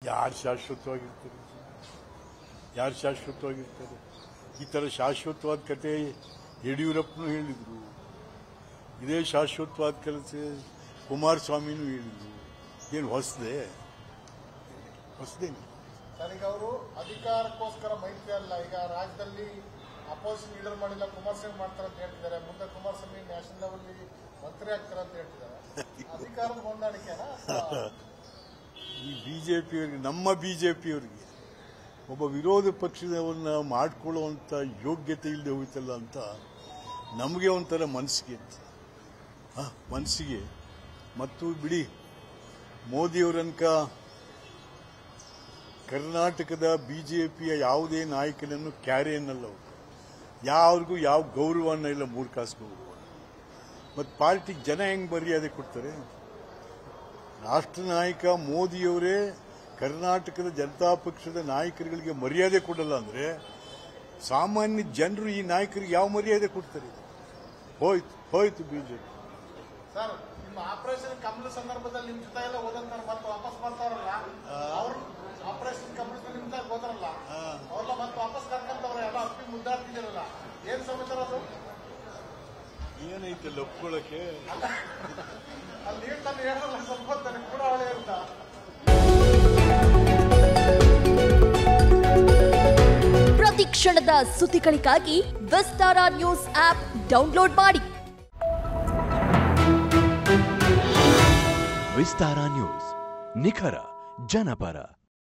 ಯಾರು ಶಾಶ್ವತವಾಗಿರ್ತಾರೆ ಯಾರು ಶಾಶ್ವತವಾಗಿರ್ತಾರೆ ಈ ಥರ ಶಾಶ್ವತವಾದ ಕತೆ ಯಡಿಯೂರಪ್ಪನೂ ಹೇಳಿದರು ಇದೇ ಶಾಶ್ವತವಾದ ಕತೆ ಕುಮಾರಸ್ವಾಮಿನೂ ಹೇಳಿದರು ಏನು ಹೊಸದೇ ಹೊಸದೇನು ಸರ್ ಈಗ ಅವರು ಅಧಿಕಾರಕ್ಕೋಸ್ಕರ ಮೈತ್ರಿ ಅಲ್ಲ ಈಗ ರಾಜ್ಯದಲ್ಲಿ ಅಪೋಸಿಷನ್ ಲೀಡರ್ ಮಾಡಿಲ್ಲ ಕುಮಾರಸ್ವಾಮಿ ಮಾಡ್ತಾರೆ ಅಂತ ಹೇಳ್ತಿದ್ದಾರೆ ಮುಂದೆ ಕುಮಾರಸ್ವಾಮಿ ನ್ಯಾಷನಲ್ ಲೆವೆಲ್ ಮಂತ್ರಿ ಆಗ್ತಾರೆ ಅಂತ ಹೇಳ್ತಿದ್ದಾರೆ ಅಧಿಕಾರದ ಹೊಂದಾಣಿಕೆನಾ ಅಥವಾ ಈ ಬಿಜೆಪಿಯವರಿಗೆ ನಮ್ಮ ಬಿಜೆಪಿಯವರಿಗೆ ಒಬ್ಬ ವಿರೋಧ ಪಕ್ಷದವನ್ನ ಮಾಡ್ಕೊಳ್ಳುವಂಥ ಯೋಗ್ಯತೆ ಇಲ್ಲದೆ ಹೋಯ್ತಲ್ಲ ಅಂತ ನಮಗೆ ಒಂಥರ ಮನಸ್ಸಿಗೆ ಅಂತ ಆ, ಮನಸ್ಸಿಗೆ ಮತ್ತು ಬಿಡಿ ಮೋದಿಯವರನ್ಕ ಕರ್ನಾಟಕದ ಬಿಜೆಪಿಯ ಯಾವುದೇ ನಾಯಕನನ್ನು ಕ್ಯಾರೆ ಅನ್ನಲ್ಲ ಅವರು ಯಾರಿಗೂ ಯಾವ ಗೌರವನ ಇಲ್ಲ ಮೂರು ಕಾಸು ಗೌರವ ಮತ್ತು ಪಾರ್ಟಿಗೆ ಜನ ಹೆಂಗ್ ಮರ್ಯಾದೆ ಕೊಡ್ತಾರೆ ರಾಷ್ಟ್ರ ನಾಯಕ ಮೋದಿಯವರೇ ಕರ್ನಾಟಕದ ಜನತಾ ಪಕ್ಷದ ನಾಯಕರುಗಳಿಗೆ ಮರ್ಯಾದೆ ಕೊಡಲ್ಲ ಅಂದ್ರೆ ಸಾಮಾನ್ಯ ಜನರು ಈ ನಾಯಕರಿಗೆ ಯಾವ ಮರ್ಯಾದೆ ಕೊಡ್ತಾರೆ ಹೋಯ್ತು ಹೋಯ್ತು ಬಿಜೆಪಿ ಸರ್ ನಿಮ್ಮ ಆಪರೇಷನ್ ಕಮಲ ಸಂದರ್ಭದಲ್ಲಿ ನಿಮ್ ಜೊತೆ ಎಲ್ಲ ಓದಂತಾರೆ ಮತ್ತೆ ವಾಪಸ್ ಬರ್ತಾರಲ್ಲ ಅವ್ರು ಆಪರೇಷನ್ ಕಮಲದಲ್ಲಿ ನಿಮ್ ಜೊತೆ ಹೋದ್ರಲ್ಲ ಅವ್ರೆಲ್ಲ ಮತ್ತೆ ವಾಪಸ್ ಕರ್ಕೊಂತವ್ರೆ ಎಲ್ಲ ಅಪ್ಪಿ ಮುದ್ದಾಡ್ತಿದ್ದೀರಲ್ಲ ಏನ್ ಸಮಾಚಾರ ಅದು ಏನೈತೆ ಒಪ್ಕೊಳ್ಳೋಕೆ ಅಲ್ಲಿ ನೀವ್ ತಾನು ಹೇಳಲ್ಲ ಸ್ವಲ್ಪ ಹೊತ್ತು ಕೂಡ ಅವಳೇ ಅಂತ ಪ್ರತಿ ಕ್ಷಣದ ಸುದ್ದಿಗಳಿಗಾಗಿ ವಿಸ್ತಾರ ನ್ಯೂಸ್ ಆಪ್ ಡೌನ್ಲೋಡ್ ಮಾಡಿ ವಿಸ್ತಾರ ನ್ಯೂಸ್ ನಿಖರ ಜನಪರ